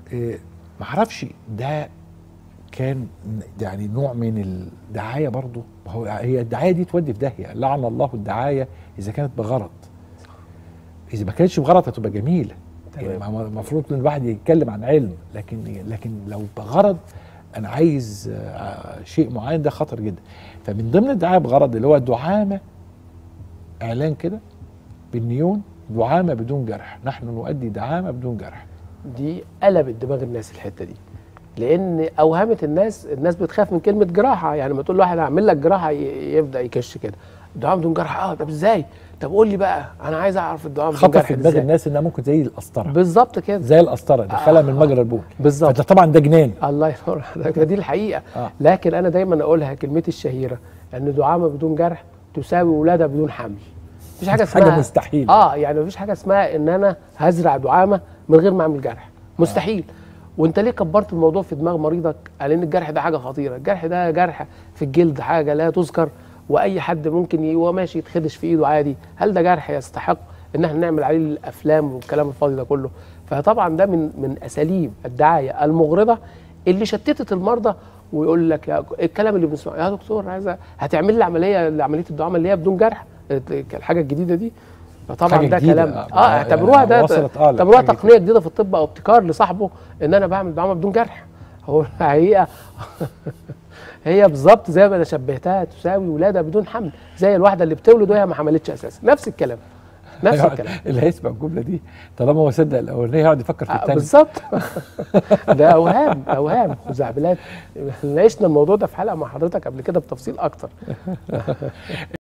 إيه، معرفش ده كان يعني نوع من الدعايه برضه ما هو هي الدعايه دي تودي في داهيه لعن الله الدعايه اذا كانت بغرض اذا ما كانتش بغرض هتبقى جميله يعني تمام. ما- المفروض ان الواحد يتكلم عن علم لكن لكن لو بغرض انا عايز آه، شيء معين ده خطر جدا فمن ضمن الدعايه بغرض اللي هو دعامه اعلان كده بالنيون دعامه بدون جرح نحن نؤدي دعامه بدون جرح دي قلبت دماغ الناس الحته دي لان اوهمت الناس الناس بتخاف من كلمه جراحه يعني ما تقول له واحد هعمل لك جراحه ي- يبدا يكش كده الدعاء بدون جراحه اه طب ازاي طب قول لي بقى انا عايز اعرف الدعاء بدون خطر جراحه في دماغ إزاي؟ الناس انها ممكن زي القسطره بالظبط كده زي القسطره دخلها من مجرى البول بالظبط فده طبعا ده جنان الله ينور عليك دي الحقيقه آه. لكن انا دايما اقولها كلمتي الشهيره ان دعامه بدون جرح تساوي ولاده بدون حمل مفيش حاجه حاجة اسمها مستحيل. اه يعني مفيش حاجه اسمها ان انا هزرع دعامه من غير ما اعمل جرح مستحيل وانت ليه كبرت الموضوع في دماغ مريضك على ان الجرح ده حاجه خطيره الجرح ده جرح في الجلد حاجه لا تذكر واي حد ممكن ي- وهو ماشي يتخدش في ايده عادي هل ده جرح يستحق ان احنا نعمل عليه الافلام والكلام الفاضي ده كله فطبعا ده من من اساليب الدعايه المغرضه اللي شتتت المرضى ويقول لك يا الكلام اللي بنسمعه يا دكتور عايز هتعمل لي عمليه عمليه الدعامه اللي هي بدون جرح الحاجه الجديده دي فطبعا حاجة ده جديدة. كلام آه، اه يعني اعتبروها ده وصلت آه اعتبروها لحاجة تقنيه جديده في الطب او ابتكار لصاحبه ان انا بعمل دعامه بدون جرح هو الحقيقه هي بالظبط زي ما انا شبهتها تساوي ولاده بدون حمل زي الواحده اللي بتولد وهي ما حملتش اساسا نفس الكلام نفس الكلام اللي هيسمع الجمله دي طالما هو صدق الاولانيه يقعد يفكر في آه، الثانيه بالظبط ده اوهام اوهام خزعبلات ناقشنا الموضوع ده في حلقه مع حضرتك قبل كده بتفصيل اكتر